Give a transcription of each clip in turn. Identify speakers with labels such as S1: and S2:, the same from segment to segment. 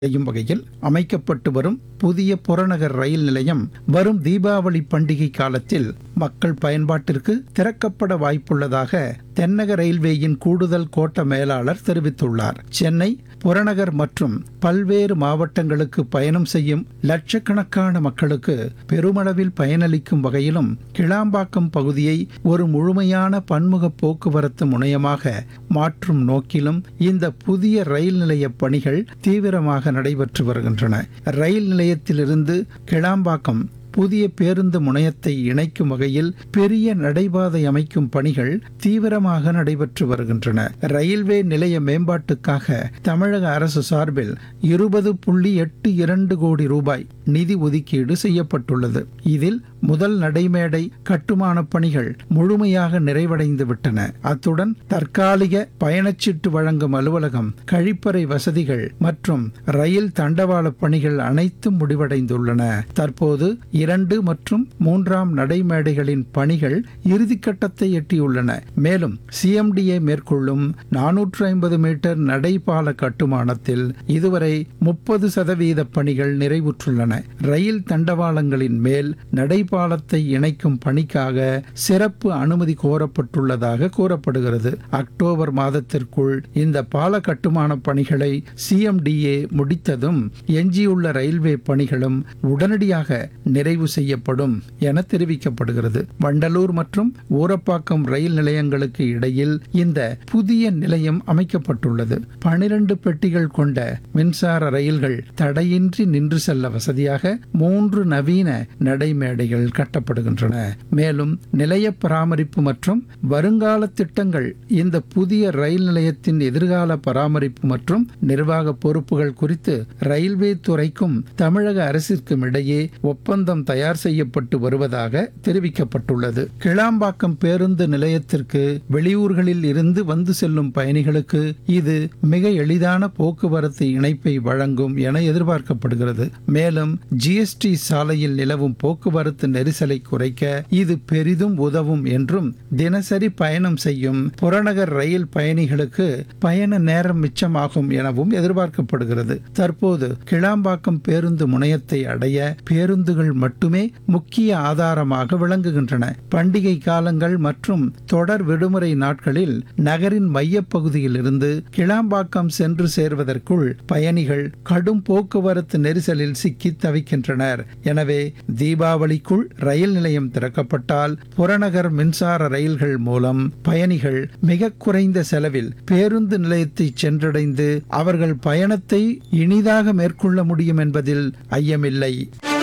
S1: செய்யும் வகையில் அமைக்கப்பட்டு வரும் புதிய புறநகர் ரயில் நிலையம் வரும் தீபாவளி பண்டிகை காலத்தில் மக்கள் பயன்பாட்டிற்கு திறக்கப்பட வாய்ப்புள்ளதாக தென்னக ரயில்வேயின் கூடுதல் கோட்ட மேலாளர் தெரிவித்துள்ளார் சென்னை புறநகர் மற்றும் பல்வேறு மாவட்டங்களுக்கு பயணம் செய்யும் லட்சக்கணக்கான மக்களுக்கு பெருமளவில் பயனளிக்கும் வகையிலும் கிளாம்பாக்கம் பகுதியை ஒரு முழுமையான பன்முக போக்குவரத்து முனையமாக மாற்றும் நோக்கிலும் இந்த புதிய ரயில் நிலைய பணிகள் தீவிரமாக நடைபெற்று வருகின்றன ரயில் நிலையத்திலிருந்து கிளாம்பாக்கம் புதிய பேருந்து முனையத்தை இணைக்கும் வகையில் பெரிய நடைபாதை அமைக்கும் பணிகள் தீவிரமாக நடைபெற்று வருகின்றன ரயில்வே நிலைய மேம்பாட்டுக்காக தமிழக அரசு சார்பில் இருபது புள்ளி எட்டு இரண்டு கோடி ரூபாய் நிதி ஒதுக்கீடு செய்யப்பட்டுள்ளது இதில் முதல் நடைமேடை கட்டுமான பணிகள் முழுமையாக நிறைவடைந்து விட்டன அத்துடன் தற்காலிக பயணச்சீட்டு வழங்கும் அலுவலகம் கழிப்பறை வசதிகள் மற்றும் ரயில் தண்டவாள பணிகள் அனைத்தும் முடிவடைந்துள்ளன தற்போது இரண்டு மற்றும் மூன்றாம் நடைமேடைகளின் பணிகள் இறுதிக்கட்டத்தை எட்டியுள்ளன மேலும் சிஎம்டிஏ மேற்கொள்ளும் நானூற்று ஐம்பது மீட்டர் நடைபால கட்டுமானத்தில் இதுவரை முப்பது சதவீத பணிகள் நிறைவுற்றுள்ளன ரயில் தண்டவாளங்களின் மேல் நடைபாலத்தை இணைக்கும் பணிக்காக சிறப்பு அனுமதி கோரப்பட்டுள்ளதாக கூறப்படுகிறது அக்டோபர் மாதத்திற்குள் இந்த பால கட்டுமான பணிகளை சிஎம்டிஏ முடித்ததும் எஞ்சியுள்ள ரயில்வே பணிகளும் உடனடியாக நிறைவு செய்யப்படும் என தெரிவிக்கப்படுகிறது வண்டலூர் மற்றும் ஊரப்பாக்கம் ரயில் நிலையங்களுக்கு இடையில் இந்த புதிய நிலையம் அமைக்கப்பட்டுள்ளது பனிரெண்டு பெட்டிகள் கொண்ட மின்சார ரயில்கள் தடையின்றி நின்று செல்ல வசதியாக மூன்று நவீன நடைமேடைகள் கட்டப்படுகின்றன மேலும் நிலைய பராமரிப்பு மற்றும் வருங்கால திட்டங்கள் இந்த புதிய ரயில் நிலையத்தின் எதிர்கால பராமரிப்பு மற்றும் நிர்வாக பொறுப்புகள் குறித்து ரயில்வே துறைக்கும் தமிழக அரசிற்கும் இடையே ஒப்பந்தம் தயார் செய்யப்பட்டு வருவதாக தெரிவிக்கப்பட்டுள்ளது கிளாம்பாக்கம் பேருந்து நிலையத்திற்கு வெளியூர்களில் இருந்து வந்து செல்லும் பயணிகளுக்கு இது மிக எளிதான போக்குவரத்து இணைப்பை வழங்கும் என எதிர்பார்க்கப்படுகிறது மேலும் ஜிஎஸ்டி சாலையில் நிலவும் போக்குவரத்து நெரிசலை குறைக்க இது பெரிதும் உதவும் என்றும் தினசரி பயணம் செய்யும் புறநகர் ரயில் பயணிகளுக்கு பயண நேரம் மிச்சமாகும் எனவும் எதிர்பார்க்கப்படுகிறது தற்போது கிளாம்பாக்கம் பேருந்து முனையத்தை அடைய பேருந்துகள் மட்டுமே முக்கிய ஆதாரமாக விளங்குகின்றன பண்டிகை காலங்கள் மற்றும் தொடர் விடுமுறை நாட்களில் நகரின் மையப்பகுதியில் இருந்து கிளாம்பாக்கம் சென்று சேர்வதற்குள் பயணிகள் கடும் போக்குவரத்து நெரிசலில் சிக்கி தவிக்கின்றனர் எனவே தீபாவளிக்குள் ரயில் நிலையம் திறக்கப்பட்டால் புறநகர் மின்சார ரயில்கள் மூலம் பயணிகள் மிக குறைந்த செலவில் பேருந்து நிலையத்தை சென்றடைந்து அவர்கள் பயணத்தை இனிதாக மேற்கொள்ள முடியும் என்பதில் ஐயமில்லை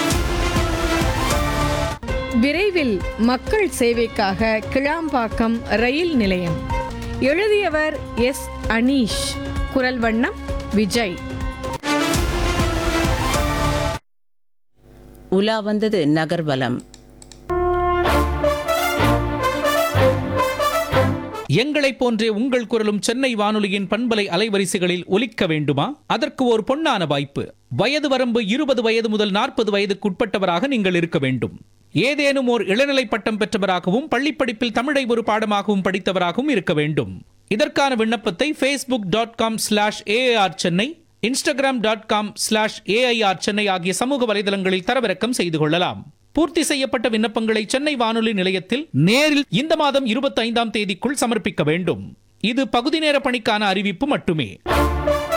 S2: விரைவில் மக்கள் சேவைக்காக கிளாம்பாக்கம் ரயில் நிலையம் எழுதியவர் எஸ் அனீஷ் குரல் வண்ணம் விஜய்
S3: உலா வந்தது நகர்வலம்
S4: எங்களைப் போன்றே உங்கள் குரலும் சென்னை வானொலியின் பண்பலை அலைவரிசைகளில் ஒலிக்க வேண்டுமா அதற்கு ஒரு பொன்னான வாய்ப்பு வயது வரம்பு இருபது வயது முதல் நாற்பது வயதுக்குட்பட்டவராக நீங்கள் இருக்க வேண்டும் ஏதேனும் ஓர் இளநிலை பட்டம் பெற்றவராகவும் பள்ளிப்படிப்பில் தமிழை ஒரு பாடமாகவும் படித்தவராகவும் இருக்க வேண்டும் இதற்கான விண்ணப்பத்தை Facebook dot com slash AR Chennai Instagram dot com slash AIR Chennai ஆகிய சமூக வலைதளங்களில் தரவிறக்கம் செய்து கொள்ளலாம் பூர்த்தி செய்யப்பட்ட விண்ணப்பங்களை சென்னை வானொலி நிலையத்தில் நேரில் இந்த மாதம் இருபத்தி ஐந்தாம் தேதிக்குள் சமர்ப்பிக்க வேண்டும் இது பகுதி நேர பணிக்கான அறிவிப்பு மட்டுமே